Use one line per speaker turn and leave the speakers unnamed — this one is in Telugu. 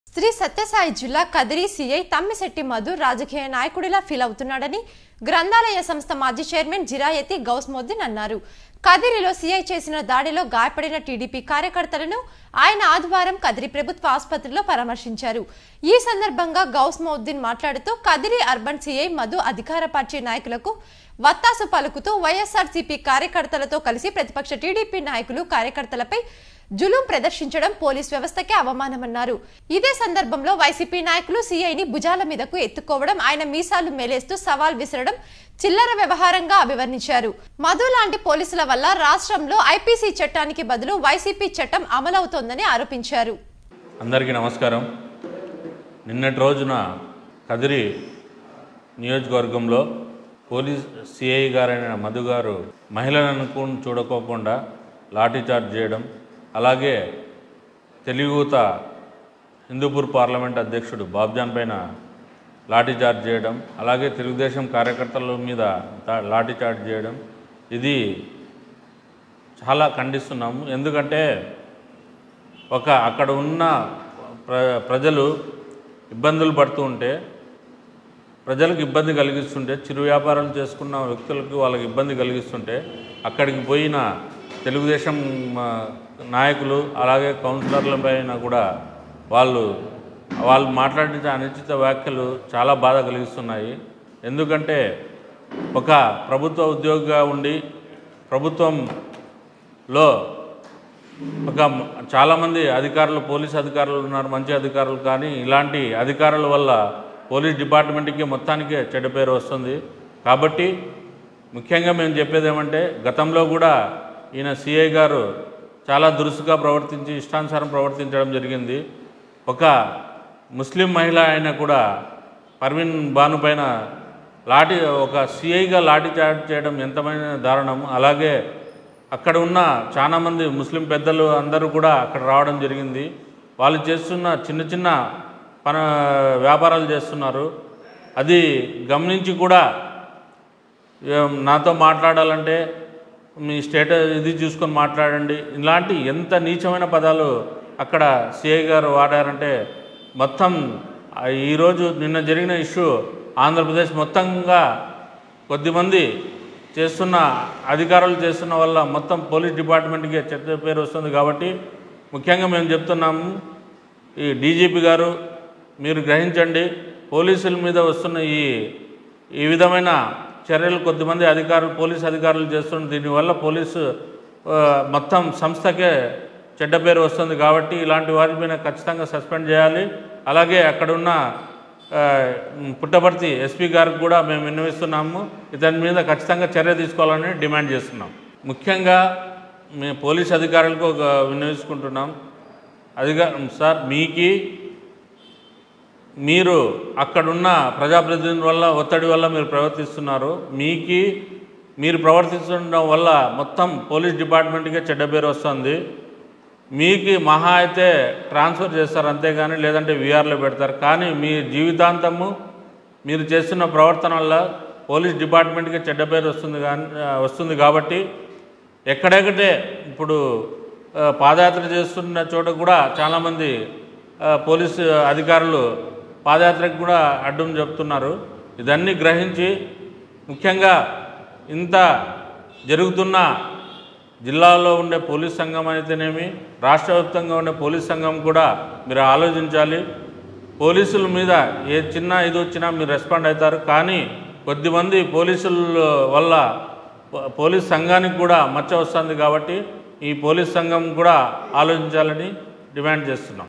శ్రీ సత్యసాయి జిల్లా కదిరి సిఐ తమ్మిశెట్టి మధు రాజకీయ నాయకుడిలా ఫీల్ అవుతున్నాడని గ్రంథాలయ సంస్థ మాజీ చైర్మన్ జిరాయతి గౌస్మోద్దీన్ అన్నారు కదిరిలో సిఐ చేసిన దాడిలో గాయపడిన టీడీపీ కార్యకర్తలను ఆయన ఆదివారం కదిరి ప్రభుత్వ ఆసుపత్రిలో పరామర్శించారు ఈ సందర్భంగా గౌస్మోద్దీన్ మాట్లాడుతూ కదిరి అర్బన్ సిఐ మధు అధికార పార్టీ నాయకులకు వత్తాసు పలుకుతూ వైఎస్ఆర్సీపీ కార్యకర్తలతో కలిసి ప్రతిపక్ష టీడీపీ నాయకులు కార్యకర్తలపై జులుం ప్రదర్శించడం పోలీస్ వ్యవస్థకే అవమానమన్నారు ఇదే సందర్భంలో వైసీపీ నాయకులు సీఐని భుజాల మీదకు ఎత్తుకోవడం ఆయన మీసాలు మేలేస్తూ సవాల్ విసరడం చిల్లర వ్యవహారంగా అభివర్ణించారు మధు లాంటి పోలీసుల వల్ల రాష్ట్రంలో ఐపీసీ చట్టానికి బదులు వైసీపీ చట్టం అమలవుతోందని ఆరోపించారు
అందరికీ నమస్కారం నిన్నటి రోజున కదిరి నియోజకవర్గంలో పోలీస్ సిఐ గారైన మధు గారు మహిళలను కూడా చూడకోకుండా లాఠీచార్జ్ చేయడం అలాగే తెలుగుత హిందూపూర్ పార్లమెంట్ అధ్యక్షుడు బాబ్జాన్ పైన లాఠీచార్జ్ చేయడం అలాగే తెలుగుదేశం కార్యకర్తల మీద దా- లాఠీచార్జ్ చేయడం ఇది చాలా ఖండిస్తున్నాము ఎందుకంటే ఒక అక్కడ ఉన్న ప్ర ప్రజలు ఇబ్బందులు పడుతూ ఉంటే ప్రజలకు ఇబ్బంది కలిగిస్తుంటే చిరు వ్యాపారాలు చేసుకున్న వ్యక్తులకు వాళ్ళకి ఇబ్బంది కలిగిస్తుంటే అక్కడికి పోయిన తెలుగుదేశం ఆ, నాయకులు అలాగే కౌన్సిలర్ల పైన కూడా వాళ్ళు వాళ్ళు మాట్లాడిన అనుచిత వ్యాఖ్యలు చాలా బాధ కలిగిస్తున్నాయి ఎందుకంటే ఒక ప్రభుత్వ ఉద్యోగిగా ఉండి ప్రభుత్వంలో ఒక మ- చాలామంది అధికారులు పోలీస్ అధికారులు ఉన్నారు మంచి అధికారులు కానీ ఇలాంటి అధికారుల వల్ల పోలీస్ డిపార్ట్మెంట్కి మొత్తానికే చెడ్డ పేరు వస్తుంది కాబట్టి ముఖ్యంగా మేము చెప్పేది ఏమంటే గతంలో కూడా ఈయన సిఐ గారు చాలా దురుసుగా ప్రవర్తించి ఇష్టానుసారం ప్రవర్తించడం జరిగింది ఒక ముస్లిం మహిళ అయినా కూడా పర్వీన్ బాను పైన లాఠీ ఒక సిఐగా లాఠీ చార్జ్ చేయడం ఎంతమైన దారుణం అలాగే అక్కడ ఉన్న చాలామంది ముస్లిం పెద్దలు అందరూ కూడా అక్కడ రావడం జరిగింది వాళ్ళు చేస్తున్న చిన్న చిన్న పన వ్యాపారాలు చేస్తున్నారు అది గమనించి కూడా ఏం, నాతో మాట్లాడాలంటే మీ స్టేటస్ ఇది చూసుకొని మాట్లాడండి ఇలాంటి ఎంత నీచమైన పదాలు అక్కడ సిఐ గారు వాడారంటే మొత్తం ఆ ఈరోజు నిన్న జరిగిన ఇష్యూ ఆంధ్రప్రదేశ్ మొత్తంగా కొద్దిమంది చేస్తున్న అధికారులు చేస్తున్న వల్ల మొత్తం పోలీస్ డిపార్ట్మెంట్కి చెడ్డ పేరు వస్తుంది కాబట్టి ముఖ్యంగా మేము చెప్తున్నాము ఈ డీజీపీ గారు మీరు గ్రహించండి పోలీసుల మీద వస్తున్న ఈ ఈ విధమైన చర్యలు కొద్దిమంది అధికారులు పోలీస్ అధికారులు చేస్తున్న దీనివల్ల పోలీసు ఆ, మొత్తం సంస్థకే చెడ్డ పేరు వస్తుంది కాబట్టి ఇలాంటి వారి మీద ఖచ్చితంగా సస్పెండ్ చేయాలి అలాగే అక్కడున్న ఆ, పుట్టపర్తి ఎస్పీ గారికి కూడా మేము విన్నవిస్తున్నాము ఇతని మీద ఖచ్చితంగా చర్య తీసుకోవాలని డిమాండ్ చేస్తున్నాం ముఖ్యంగా మేము పోలీస్ అధికారులకు ఒక విన్నవించుకుంటున్నాం అధిగా సార్ మీకి మీరు అక్కడున్న ప్రజాప్రతినిధుల వల్ల ఒత్తిడి వల్ల మీరు ప్రవర్తిస్తున్నారు మీకి మీరు ప్రవర్తిస్తుండడం వల్ల మొత్తం పోలీస్ డిపార్ట్మెంట్కే చెడ్డ పేరు వస్తుంది మీకు మహా అయితే ట్రాన్స్ఫర్ చేస్తారు అంతేగాని లేదంటే వీఆర్లో పెడతారు కానీ మీ జీవితాంతము మీరు చేస్తున్న ప్రవర్తన వల్ల పోలీస్ డిపార్ట్మెంట్కి చెడ్డ పేరు వస్తుంది కానీ వస్తుంది కాబట్టి ఎక్కడెక్కడే ఇప్పుడు ఆ, పాదయాత్ర చేస్తున్న చోట కూడా చాలామంది ఆ, పోలీసు అధికారులు పాదయాత్రకు కూడా అడ్డం చెప్తున్నారు ఇదన్నీ గ్రహించి ముఖ్యంగా ఇంత జరుగుతున్న జిల్లాలో ఉండే పోలీస్ సంఘం అయితేనేమి రాష్ట్ర వ్యాప్తంగా ఉండే పోలీస్ సంఘం కూడా మీరు ఆలోచించాలి పోలీసుల మీద ఏ చిన్న ఇది వచ్చినా మీరు రెస్పాండ్ అవుతారు కానీ కొద్దిమంది పోలీసుల వల్ల పో- పోలీస్ సంఘానికి కూడా మచ్చ వస్తుంది కాబట్టి ఈ పోలీస్ సంఘం కూడా ఆలోచించాలని డిమాండ్ చేస్తున్నాం